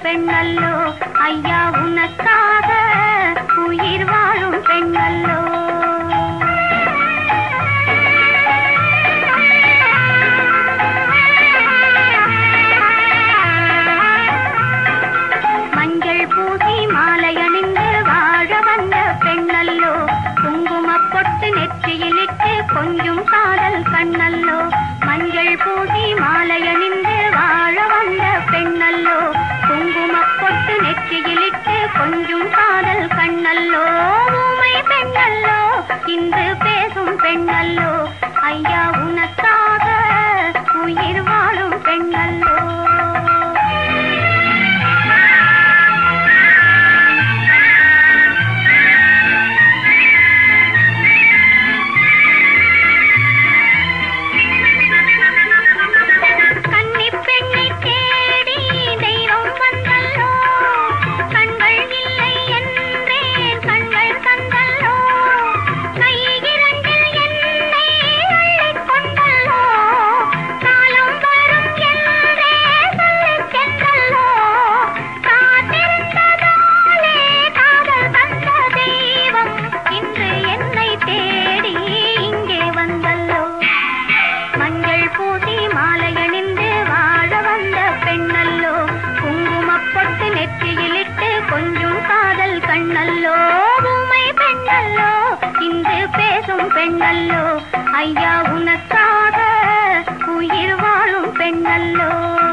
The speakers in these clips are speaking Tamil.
பெண்ணல்லோ ஐயா உனக்காக உயிர் வாழும் பெண்ணல்லோ மஞ்சள் பூசி மாலை அணிந்து வாழ வந்த பெண்ணல்லோ குங்குமப் பொட்டு நெற்றியிலிட்டு கொஞ்சம் காதல் கண்ணல்லோ மஞ்சள் பூசி மாலை அணிந்து வாழ வந்த பெண்ணல்லோ குங்குமப் பொட்டு நெற்றியிலிட்டு கொஞ்சம் காதல் கண்ணல்லோ ஊமை பெண்ணல்லோ இன்று பேசும் பெண்ணல்லோ ஐயா உனக்காக உயிர் வாழும் பெண்ணல்லோ கன்னிப் பெண்ணைத் தேடி தெய்வம் வந்தல்லோ கண்கள் இல்லை என்றேன் கண்கள் தந்தல்லோ கை இரண்டில் என்னை அள்ளிக் கொண்டல்லோ காலம் வரும் என்றே சொல்லிச் சென்றல்லோ காத்திருந்ததாலே காதல் தந்த தெய்வம் இன்று என்னை தேடி இங்கே வந்தல்லோ மஞ்சள் பூசி மாலை அணிந்து வாழ வந்த பெண்ணல்லோ குங்குமப் பொட்டு நெற்றியிலிட்டு கொஞ்சம் காதல் கண்ணல்லோ ஊமை பெண்ணல்லோ இன்று பேசும் பெண்ணல்லோ ஐயா உனக்காக உயிர் வாழும் பெண்ணல்லோ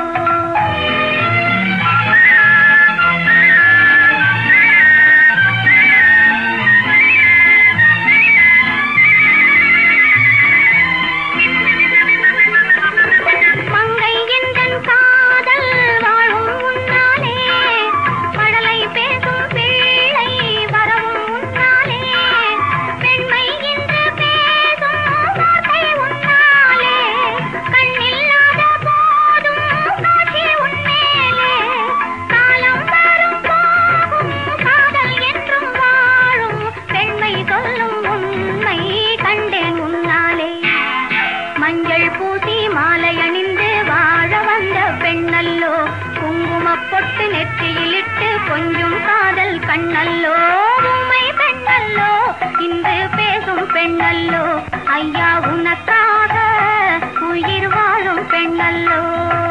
மங்கை எந்தன் காதல் வாழும் உன்னாலே மழலை பேசும் பிள்ளை வரவும் உன்னாலே பெண்மை இன்று பேசும் வார்த்தை உன்னாலே கண்ணில்லாத போதும் காட்சி உன்மேலே காலம் வரும் போகும் காதல் என்றும் வாழும் பெண்மை சொல்லும் உண்மை கண்டேன் உன்னாலே மஞ்சள் பூசி மாலை அணிந்து வாழ வந்த பெண்ணல்லோ குங்குமப் பொட்டு நெற்றியிலிட்டு கொஞ்சம் காதல் கண்ணல்லோ உண்மை பெண்ணல்லோ இன்று பேசும் பெண்ணல்லோ ஐயா உனக்காக உயிர் வாழும் பெண்ணல்லோ